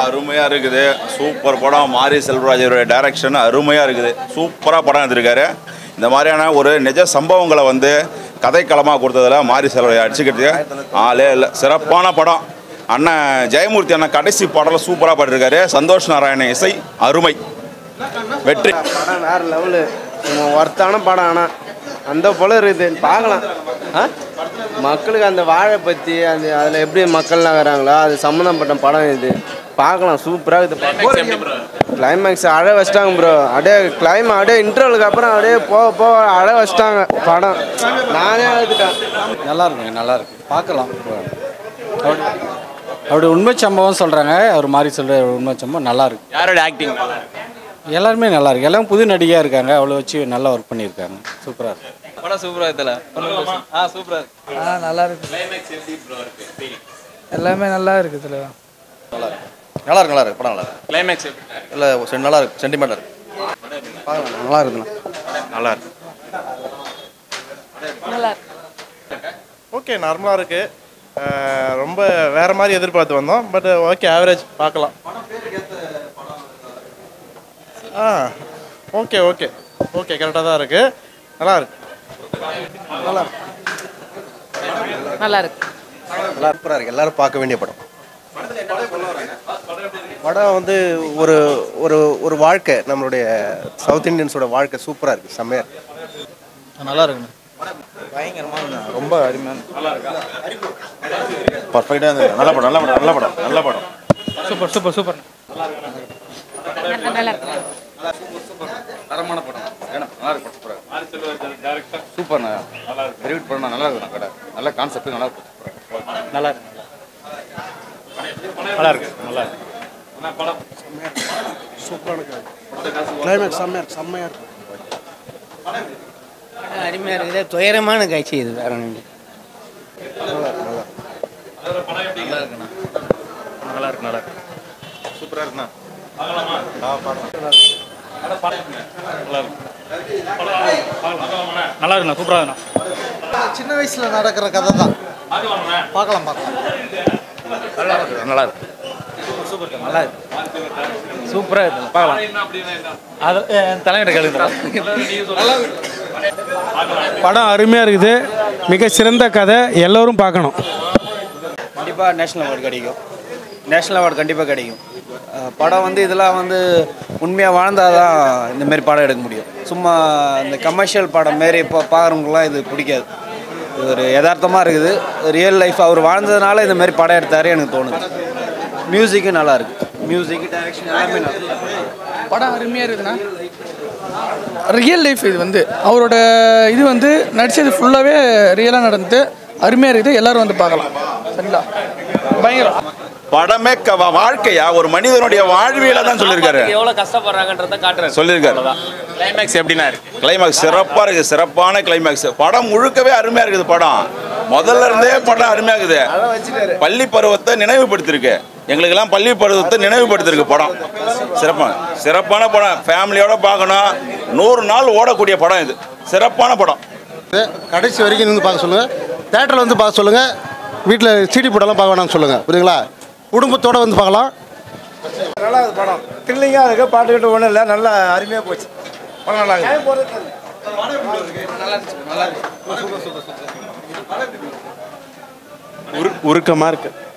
அருமையாக இருக்குது சூப்பர் படம் மாரி செல்வராஜருடைய டைரக்ஷன் அருமையாக இருக்குது சூப்பராக படம் எடுத்திருக்காரு இந்த மாதிரியான ஒரு நிஜ சம்பவங்களை வந்து கதைக்களமாக கொடுத்ததுல மாரி செல்வராஜ் அடிச்சுக்கிறதுக்கு ஆளே இல்லை சிறப்பான படம் அண்ணன் ஜெயமூர்த்தி அண்ணன் கடைசி பாடலில் சூப்பராக பாடிருக்காரு சந்தோஷ் நாராயண இசை அருமை வெற்றி படம் வேற லெவலு ஒர்த்தான படம் ஆனால் அந்த போல இருக்குது பார்க்கலாம் ஆ மக்களுக்கு அந்த வாழை பற்றி அந்த அதில் எப்படி மக்கள்லாம் வராங்களோ அது சம்மந்தப்பட்ட படம் இது பார்க்கலாம் சூப்பராக இது கிளைமேக்ஸ் அழ வச்சிட்டாங்க ப்ரோ அப்படியே கிளைமா அப்படியே இன்டர்வலுக்கு அப்புறம் அப்படியே போக போக அழ வச்சிட்டாங்க படம் நானே அழுதுட்டேன் நல்லா இருக்குங்க நல்லா இருக்கு பார்க்கலாம் அப்படி அப்படி உண்மை சம்பவம் சொல்கிறாங்க அவர் மாதிரி சொல்கிற உண்மை சம்பவம் நல்லா இருக்கு யாரோட ஆக்டிங் எல்லாருமே நல்லா இருக்கு எல்லாம் புது நடிகையாக இருக்காங்க அவ்வளோ வச்சு நல்லா ஒர்க் பண்ணியிருக்காங்க சூப்பராக இருக்கு படம் சூப்பரா இருக்குல்ல ஆ சூப்பரா இருக்கு ஆ நல்லா இருக்கு எல்லாமே நல்லா இருக்குது இதில் நல்லா இருக்கு நல்லா இருக்கு படம் நல்லா இருக்கு கிளைமேக்ஸ் இல்லை செ- நல்லா இருக்கு சென்டிமெண்டாக இருக்கு நல்லா இருக்குண்ணா நல்லா இருக்கு ஓகே நார்மலாக இருக்கு அஹ் ரொம்ப வேற மாதிரி எதிர்பார்த்து வந்தோம் பட் ஓகே ஆவரேஜ் பார்க்கலாம் ஆ ஓகே ஓகே ஓகே கரெக்டாக தான் இருக்கு நல்லா இருக்கு நல்லா இருக்கு நல்லா சூப்பராக இருக்கு எல்லாரும் பார்க்க வேண்டிய படம் படம் வந்து ஒரு ஒரு ஒரு வாழ்க்கை நம்மளுடைய சவுத் இந்தியன்ஸோட வாழ்க்கை சூப்பராக இருக்கு செம்மையாக இருக்கு நல்லா இருக்குண்ணா ரொம்ப அருமையான பர்ஃபெக்டாக இருந்தது நல்ல படம் நல்ல படம் நல்ல படம் நல்ல படம் சூப்பர் சூப்பர் சூப்பர் நல்லா இருக்கு தரமான படம் நல்லா இருக்கு சூப்பராக சூப்பர்ண்ணா வெரி குட் படம் நல்லா இருக்குண்ணா கடை நல்ல கான்செப்ட் நல்லா இருக்கு நல்லா இருக்கு நல்லா இருக்கு நல்லா இருக்கு கிளைமேக்ஸ் செம்மையாக இருக்கு செம்மையாக இருக்கு அருமையாக இருக்குது துயரமான காட்சி இது வேற ஒன்றும் இல்லை. நல்லா இருக்கு நல்லா இருக்கு சூப்பராக இருக்குண்ணா நல்லா இருக்குண்ணா சூப்பராக இருக்குண்ணா சின்ன வயசில் நடக்கிற கதை தான் பார்க்கலாம் பார்க்கலாம் நல்லா இருக்கு நல்லா இருக்கு சூப்பராக இருக்கு பார்க்கலாம் அது என் தலைவர்கிட்ட கேளுங்க படம் அருமையாக இருக்குது மிக சிறந்த கதை எல்லோரும் பார்க்கணும் கண்டிப்பாக நேஷ்னல் அவார்டு கிடைக்கும் நேஷ்னல் அவார்டு கண்டிப்பாக கிடைக்கும் அஹ் படம் வந்து இதெல்லாம் வந்து உண்மையாக வாழ்ந்தால் தான் இந்த மாதிரி படம் எடுக்க முடியும் சும்மா இந்த கமர்ஷியல் படம் மாரி இப்போ பார்க்குறவங்களாம் இது பிடிக்காது இது ஒரு யதார்த்தமாக இருக்குது ரியல் லைஃப் அவர் வாழ்ந்ததுனால இந்த மாதிரி படம் எடுத்தாரு எனக்கு தோணுது மியூசிக்கும் நல்லா இருக்கு மியூசிக் டைரக்ஷன் எல்லாமே நல்லா இருக்கு. படம் அருமையாக இருக்குதுண்ணா ரியல் லைஃப் இது வந்து அவரோட இது வந்து நடித்தது ஃபுல்லாகவே ரியலாக நடந்து அருமையாக இருக்குது எல்லாரும் வந்து பார்க்கலாம் சரிங்களா பயங்கரம் படமே க- வா- வாழ்க்கையா ஒரு மனிதனுடைய வாழ்வியலை தான் சொல்லியிருக்காரு எவ்வளவு கஷ்டப்படுறாங்கன்றத காட்டுறாரு சொல்லியிருக்காரு கிளைமேக்ஸ் எப்படின்னா இருக்கு கிளைமேக்ஸ் சிறப்பாக இருக்குது சிறப்பான கிளைமேக்ஸ் படம் முழுக்கவே அருமையாக இருக்குது படம் முதல்ல இருந்தே படம் அருமையாக இருக்குது பள்ளி பருவத்தை நினைவுபடுத்திருக்கு எங்களுக்கெல்லாம் பள்ளி பருவத்தை நினைவுபடுத்திருக்கு படம் சிறப்பான சிறப்பான படம் ஃபேமிலியோட பார்க்கணும் நூறு நாள் ஓடக்கூடிய படம் இது சிறப்பான படம் கடைசி வரைக்கும் வந்து பார்க்க சொல்லுங்கள் தேட்டரில் வந்து பார்க்க சொல்லுங்கள் வீட்டில் சிடி படம்லாம் பார்க்க வேணாம்னு சொல்லுங்கள் புரியுங்களா குடும்பத்தோடு வந்து பார்க்கலாம் நல்லா இருக்கு படம் த்ரில்லிங்காக இருக்கு பாட்டுக்கிட்ட ஒன்றும் இல்லை நல்லா அருமையாக போச்சு படம் நல்லா இருக்கு உரு உருக்கமாக இருக்கு